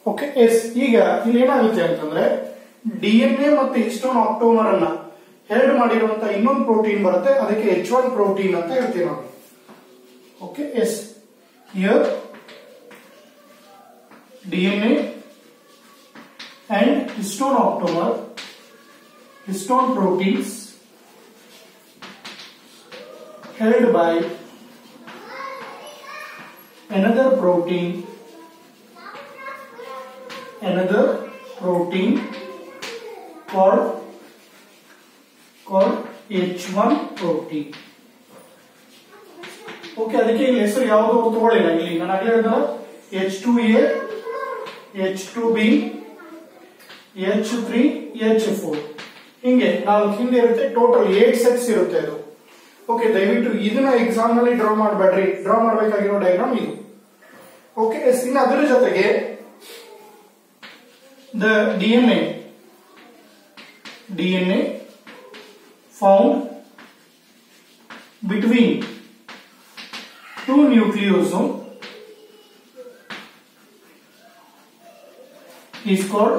Okay yes ಈಗ ಇಲ್ಲಿ ಏನಾಗುತ್ತೆ ಅಂತಂದ್ರೆ ಡಿ ಎನ್ ಎ ಮತ್ತೆ ಹಿಸ್ಟೋನ್ ಆಕ್ಟೋಮರ್ ಅನ್ನ ಹೆಲ್ಡ್ ಮಾಡಿರುವಂತ ಇನ್ನೊಂದು ಪ್ರೋಟೀನ್ ಬರುತ್ತೆ ಅದಕ್ಕೆ ಎಚ್ ಒನ್ ಪ್ರೋಟೀನ್ ಅಂತ ಹೇಳ್ತೀವಿ ನಾವು okay yes here DNA and histone octamer, histone proteins held by another protein, another protein called called H1 protein. Okay ಅದಕ್ಕೆ ಇಲ್ಲಿ ಹೆಸರು ಯಾವುದು ತಗೊಳ್ಳಿಲ್ಲ ಇಲ್ಲಿ ನಾನು ಆಗಲೇ ಹೇಳಿದಲ್ಲ H two A H two B H three H four ಹಿಂಗೆ ನಾಲ್ಕು ಹಿಂದೆ ಇರುತ್ತೆ ಟೋಟಲ್ ಏಟ್ ಸೆಟ್ಸ್ ಇರುತ್ತೆ ಅದು ಓಕೆ ದಯವಿಟ್ಟು ಇದನ್ನ ಎಕ್ಸಾಮ್ ನಲ್ಲಿ ಡ್ರಾ ಮಾಡಬೇಡ್ರಿ ಡ್ರಾ ಮಾಡಬೇಕಾಗಿರೋ ಡಯಾಗ್ರಾಮ್ ಇದು ಓಕೆ ಇನ್ನು ಅದರ ಜೊತೆಗೆ the D N A D N A found between two nucleosome is called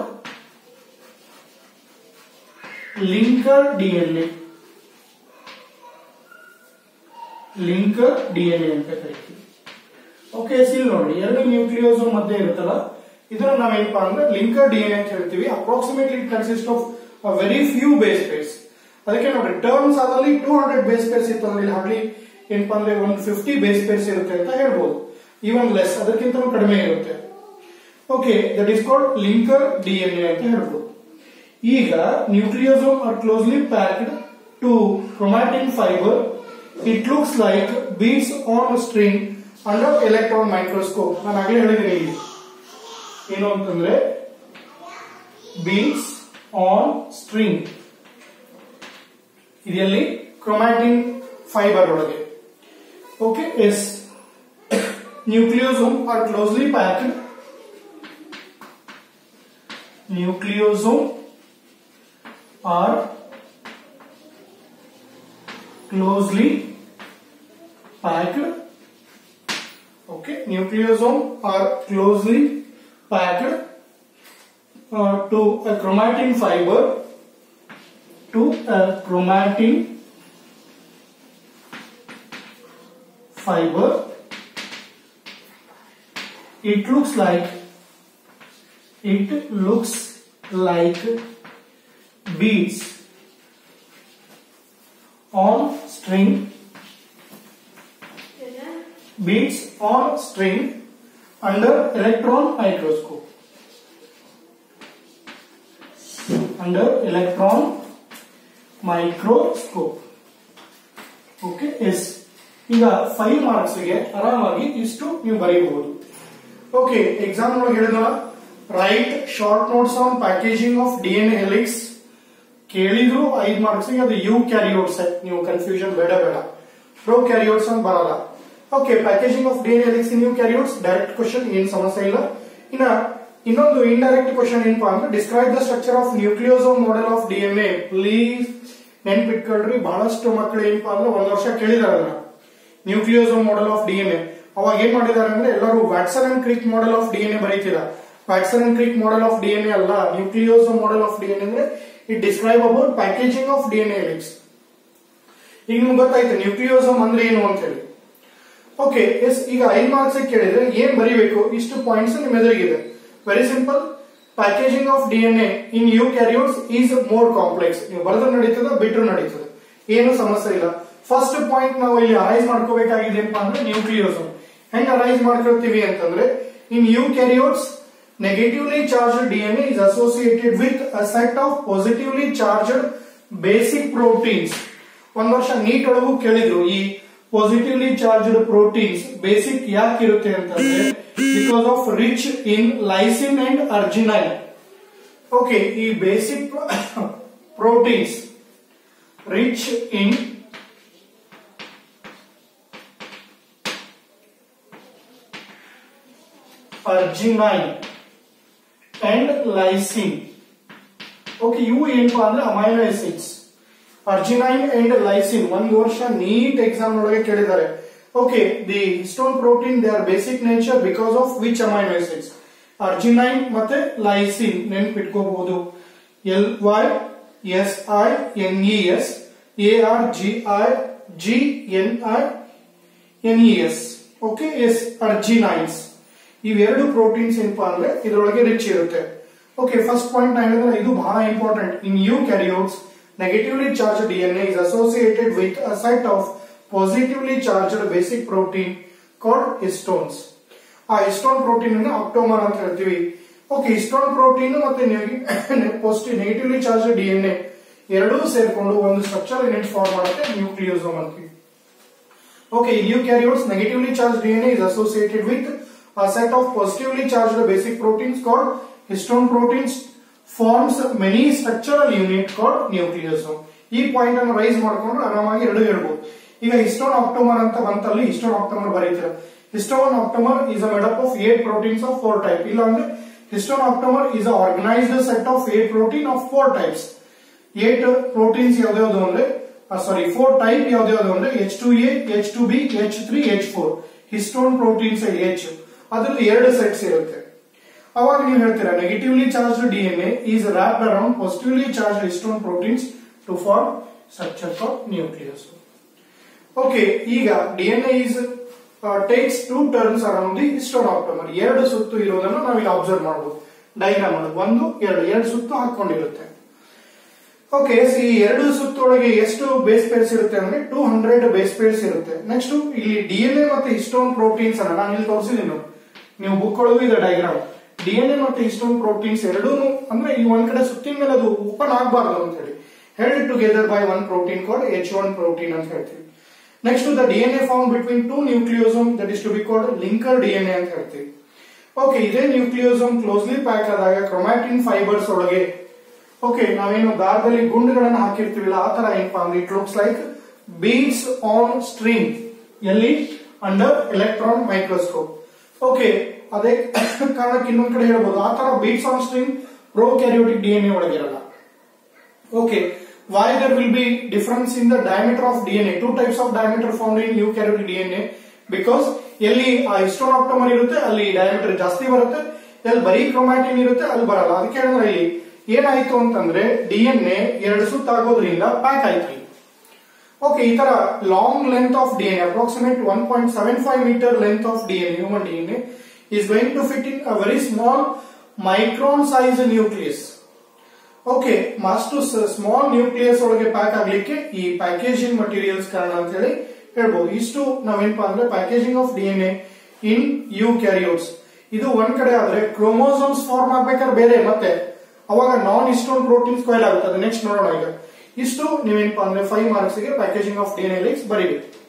linker DNA. Linker DNA ಅಂತ ಕರಿತೀವಿ ಓಕೆ ಇಲ್ಲಿ ನೋಡಿ ಎರಡು ನ್ಯೂಕ್ಲಿಯೋಸೋಮ್ ಮಧ್ಯೆ ಇರುತ್ತಲ್ಲ ಇದನ್ನ ನಾವೇನಪ್ಪಾ ಅಂದ್ರೆ ಲಿಂಕರ್ ಡಿಎನ್ಎ ಅಂತ ಹೇಳ್ತೀವಿ approximately it consist of very few base pairs ಅದಕ್ಕೆ ನೋಡಿ ಟರ್ಮ್ಸ್ ಆದಲ್ಲಿ ಟೂ ಹಂಡ್ರೆಡ್ ಬೇಸ್ ಪೇರ್ಸ್ ಇತ್ತು ಅಂದ್ರೆ ಇಲ್ಲಿ ಹಾರ್ಡ್ಲಿ ಏನಪ್ಪಾ ಅಂದ್ರೆ ಒಂದು ಫಿಫ್ಟಿ ಬೇಸ್ ಪೇರ್ಸ್ ಇರುತ್ತೆ ಅಂತ ಹೇಳ್ಬೋದು ಈವನ್ ಲೆಸ್ ಅದಕ್ಕಿಂತ ಕಡಿಮೆ ಇರುತ್ತೆ okay that is called linker DNA ಅಂತ ಹೇಳ್ಬೋದು ಈಗ nucleosome are closely packed to chromatin fibre it looks like beads on string under electron microscope ನಾನು ಆಗಲೇ ಹೇಳಿದ್ದೀನಿ ಇಲ್ಲಿ ಏನು ಅಂತಂದ್ರೆ ಬೀಡ್ಸ್ ಆನ್ ಸ್ಟ್ರಿಂಗ್ ಇದರಲ್ಲಿ ಕ್ರೊಮ್ಯಾಟಿನ್ ಫೈಬರ್ ಒಳಗೆ okay yes nucleosome are closely packed nucleosome are closely packed okay nucleosome are closely packed uh, to a chromatin fiber to a chromatin fiber it looks like it looks like beads on string beads on string under electron microscope under electron microscope okay yes ಈಗ five marks ಗೆ ಆರಾಮಾಗಿ ಇಷ್ಟು ನೀವು ಬರೀಬಹುದು okay exam ಒಳಗೆ ಹೇಳಿದ್ನಲ್ಲ right short notes on packaging of D N helix ಕೇಳಿದ್ರು ಐದ್ ಮಾರ್ಕ್ಸ್ ಅದು ಯು ಕ್ಯಾರಿಯೋಟ್ಸ್ ನೀವು ಕನ್ಫ್ಯೂಷನ್ ಬೇಡ ಬೇಡ ಪ್ರೋ ಕ್ಯಾರಿಯೋಟ್ಸ್ ಅಂತ ಬರಲ್ಲ okay packaging of D N helix in eukaryotes direct question ಏನ್ ಸಮಸ್ಯೆ ಇಲ್ಲ ಇನ್ನ ಇನ್ನೊಂದು ಇಂಡೈರೆಕ್ಟ್ ಕ್ವಶನ್ ಏನಪ್ಪಾ ಅಂದ್ರೆ describe the structure of nucleosome model of D N A please ನೆನ್ಪಿಟ್ಕೊಳ್ರಿ ಬಹಳಷ್ಟು ಮಕ್ಕಳು ಏನಪ್ಪಾ ಅಂದ್ರೆ ಒಂದ್ ವರ್ಷ ಕೇಳಿದಾರೆ ಅದನ್ನ nucleosome model of D N A ಅವಾಗ ಏನ್ ಮಾಡಿದಾರೆ ಅಂದ್ರೆ ಎಲ್ಲರೂ Watson and Crick model of D N A ಬರೀತಿದ Watson and Crick model of D N A ಅಲ್ಲ nucleosome model of D N A ಅಂದ್ರೆ it describe about packaging of D N A helix ಈಗ ನಿಮ್ಗೆ ಗೊತ್ತಾಯ್ತು nucleosome ಅಂದ್ರೆ ಏನು ಅಂತ ಹೇಳಿ ಓಕೆ ಎಸ್ ಈಗ ಐದು ಮಾರ್ಕ್ಸ್ ಕೇಳಿದ್ರೆ ಏನ್ ಬರೀಬೇಕು ಇಷ್ಟು ಪಾಯಿಂಟ್ಸ್ ನಿಮ್ಮ ಎದುರಿಗಿದೆ very simple packaging of D N A in eukaryotes is more complex ನೀವು ಬರೆದ್ರೆ ನಡೀತದ ಬಿಟ್ರು ನಡೀತದೆ ಏನು ಸಮಸ್ಯೆ ಇಲ್ಲ ಫಸ್ಟ್ ಪಾಯಿಂಟ್ ನಾವು ಇಲ್ಲಿ ಅರೈಸ್ ಮಾಡ್ಕೋಬೇಕಾಗಿದೆ ಏನಪ್ಪಾ ಅಂದ್ರೆ ನ್ಯೂಕ್ಲಿಯೋಸೋಮ್ ಹೆಂಗ್ ಅರೈಸ್ ಮಾಡ್ಕೊಳ್ತೀವಿ ಅಂತಂದ್ರೆ in eukaryotes negatively charged DNA is associated with a set of positively charged basic proteins. ಒಂದ್ ವರ್ಷ ನೀಟ್ ಒಳಗೂ ಕೇಳಿದ್ರು ಈ ಪಾಸಿಟಿವ್ಲಿ ಚಾರ್ಜ್ಡ್ ಪ್ರೋಟೀನ್ಸ್ ಬೇಸಿಕ್ ಯಾಕೆ ಇರುತ್ತೆ ಅಂತಂದ್ರೆ because of rich in lysine and arginine okay ಈ basic proteins rich in arginine and lysine okay ಇವು ಏನಪ್ಪಾ ಅಂದ್ರೆ amino acids arginine and lysine ಒಂದು ವರ್ಷ ನೀಟ್ ಎಕ್ಸಾಮ್ ಒಳಗೆ ಕೇಳಿದ್ದಾರೆ okay the histone protein they are basic nature because of which amino acids arginine ಮತ್ತೆ lysine ನೆನ್ಪಿಟ್ಕೋಬಹುದು L Y S I N E S A R G I G N I N E S okay yes arginines ಇವೆರಡು proteins ಏನಪ್ಪಾ ಅಂದ್ರೆ ಇದರೊಳಗೆ rich ಇರುತ್ತೆ okay first point ನಾ ಹೇಳಿದ್ರೆ ಇದು ಬಹಳ important in eukaryotes negatively charge DNA is associated with a set of positively charged basic protein called histones ಆ ಹಿಸ್ಟೋನ್ ಪ್ರೋಟೀನ್ ಅನ್ನು ಅಕ್ಟೋಮರ್ ಅಂತ ಹೇಳ್ತೀವಿ ಓಕೆ ಹಿಸ್ಟೋನ್ ಪ್ರೋಟೀನ್ ಮತ್ತೆ ಪಾಸಿಟಿವ್ ನೆಗೆಟಿವ್ಲಿ ಚಾರ್ಜ್ ಡಿಎನ್ಎ ಎರಡೂ ಸೇರ್ಕೊಂಡು ಒಂದು ಸ್ಟ್ರಕ್ಚರ್ ಯೂನಿಟ್ ಫಾರ್ಮ್ ಮಾಡುತ್ತೆ nucleosome ಅಂತೀವಿ Okay, in eukaryotes, negatively charged DNA is associated with a set of positively charged basic proteins called histone proteins forms many structural unit called nucleosome. ಈ point ಅನ್ನು raise ಮಾಡ್ಕೊಂಡ್ರೆ ಆರಾಮಾಗಿ ಎರಡು ಹೇಳ್ಬೋದು ಈಗ histone ಆಕ್ಟೋಮರ್ ಅಂತ ಬಂತಲ್ಲಿ ಹಿಸ್ಟೋನ್ ಆಕ್ಟೋಮರ್ ಬರೀತಾರೆ histone octamer is a made up of eight proteins of four type ಇಲ್ಲ ಅಂದ್ರೆ histone octamer is a organised set of eight protein of four types eight proteins ಯಾವ್ದಾವ್ದು ಅಂದ್ರೆ ಸಾರಿ ಫೋರ್ ಟೈಪ್ ಯಾವ್ದಾವ್ದು ಅಂದ್ರೆ H two A H two B H three H four histone proteins H ಅದ್ರದ್ದು ಎರಡು sets ಇರುತ್ತೆ ಅವಾಗ ನೀವು ಹೇಳ್ತೀರಾ negatively charge DNA is wrap around positively charge histone proteins to form structure for nucleus okay ಈಗ DNA is takes two turns around the histone octamer ಎರಡು ಸುತ್ತು ಇರೋದನ್ನು ನಾವಿಲ್ಲಿ ಅಬ್ಸರ್ವ್ ಮಾಡಬಹುದು ಡೈಗ್ರಾಮ್ ಅಲ್ಲಿ ಒಂದು ಎರಡು ಎರಡು ಸುತ್ತು ಹಾಕೊಂಡಿರುತ್ತೆ ಓಕೆ ಈ ಎರಡು ಸುತ್ತೊಳಗೆ ಎಷ್ಟು ಬೇಸ್ ಪೇರ್ಸ್ ಇರುತ್ತೆ ಅಂದ್ರೆ ಟೂ ಹಂಡ್ರೆಡ್ ಬೇಸ್ ಪೇರ್ಸ್ ಇರುತ್ತೆ ನೆಕ್ಸ್ಟ್ ಇಲ್ಲಿ ಡಿಎನ್ಎ ಮತ್ತೆ ಹಿಸ್ಟೋನ್ ಪ್ರೋಟೀನ್ಸ್ ಅನ್ನ ನಾನು ಇಲ್ಲಿ ತೋರಿಸಿದ್ದೀನಿ ನೋಡಿ. ನೀವು ಬುಕ್ ಒಳಗೂ ಇದೆ ಡೈಗ್ರಾಮ್ ಡಿಎನ್ಎ ಮತ್ತೆ ಹಿಸ್ಟೋನ್ ಪ್ರೋಟೀನ್ಸ್ ಎರಡೂ ಅಂದ್ರೆ ಈ ಒಂದ್ ಕಡೆ ಸುತ್ತಿನ ಮೇಲೆ ಅದು ಓಪನ್ ಆಗಬಾರ್ದು ಅಂತ ಹೇಳಿ held together by one protein called H one protein ಅಂತ ಹೇಳ್ತೀವಿ next the DNA form between two nucleosome that is to be called linker DNA ಅಂತ ಹೇಳ್ತೀವಿ ಓಕೆ ಇದೇ ನ್ಯೂಕ್ಲಿಯೋಸೋಮ್ ಕ್ಲೋಸ್ಲಿ ಪ್ಯಾಕ್ ಆದಾಗ ಕ್ರೊಮ್ಯಾಟಿನ್ ಫೈಬರ್ಸ್ ಒಳಗೆ ಓಕೆ ನಾವೇನು ದಾರದಲ್ಲಿ ಗುಂಡುಗಳನ್ನ ಹಾಕಿರ್ತೀವಿಲ್ಲ ಆ ತರ ಏನಪ್ಪಾ ಅಂದ್ರೆ it looks like beads on string ಎಲ್ಲಿ ಅಂಡರ್ ಎಲೆಕ್ಟ್ರಾನ್ ಮೈಕ್ರೋಸ್ಕೋಪ್ ಓಕೆ ಅದೇ ಕಾರಣಕ್ಕೆ ಇನ್ನೊಂದ್ ಕಡೆ ಹೇಳ್ಬೋದು ಆ ತರ beads on string pro prokaryotic DNA ಒಳಗಿರಲ್ಲ Okay. Why there will be difference in the diameter of DNA? Two types of diameter found in eukaryotic DNA. Because ಎಲ್ಲಿ ಆ ಹಿಸ್ಟೋನ್ ಆಪ್ಟಮರ್ ಇರುತ್ತೆ ಅಲ್ಲಿ ಡಯಾಮೀಟರ್ ಜಾಸ್ತಿ ಬರುತ್ತೆ ಎಲ್ಲಿ ಬರೀ ಕ್ರೊಮ್ಯಾಟಿನ್ ಇರುತ್ತೆ ಅಲ್ಲಿ ಬರಲ್ಲ ಅದಕ್ಕೆ ಹೇಳಿದ್ರೆ ಇಲ್ಲಿ ಏನಾಯ್ತು ಅಂತಂದ್ರೆ ಡಿಎನ್ಎ ಎರಡು ಸುತ್ತ ಆಗೋದ್ರಿಂದ ಪ್ಯಾಕ್ ಆಯ್ತು ಓಕೆ ಈ ತರ long length of DNA approximate one point seven five metre length of DNA human DNA is going to fit in a very small micron size nucleus. Okay must small nucleus ಒಳಗೆ pack ಆಗ್ಲಿಕ್ಕೆ ಈ packaging materials ಕಾರಣ ಅಂತ ಹೇಳಿ ಹೇಳ್ಬೋದು ಇಷ್ಟು ನಾವೇನಪ್ಪಾ ಅಂದ್ರೆ packaging of D N A in eukaryotes ಇದು ಒಂದ್ ಕಡೆ ಆದ್ರೆ ಕ್ರೋಮೋಸೋಮ್ಸ್ ಫಾರ್ಮ್ ಆಗ್ಬೇಕಾದ್ರೆ ಬೇರೆ ಮತ್ತೆ ಅವಾಗ ನಾನ್ ಇಸ್ಟೋನ್ ಪ್ರೋಟೀನ್ಸ್ ಕೊಯ್ಲ್ ಆಗುತ್ತೆ ಅದು ನೆಕ್ಸ್ಟ್ ನೋಡೋಣ ಈಗ ಇಷ್ಟು ನೀವೇನಪ್ಪಾ ಅಂದ್ರೆ ಫೈವ್ ಮಾರ್ಕ್ಸ್ ಗೆ packaging of D N A ಬರೀಬೇಕು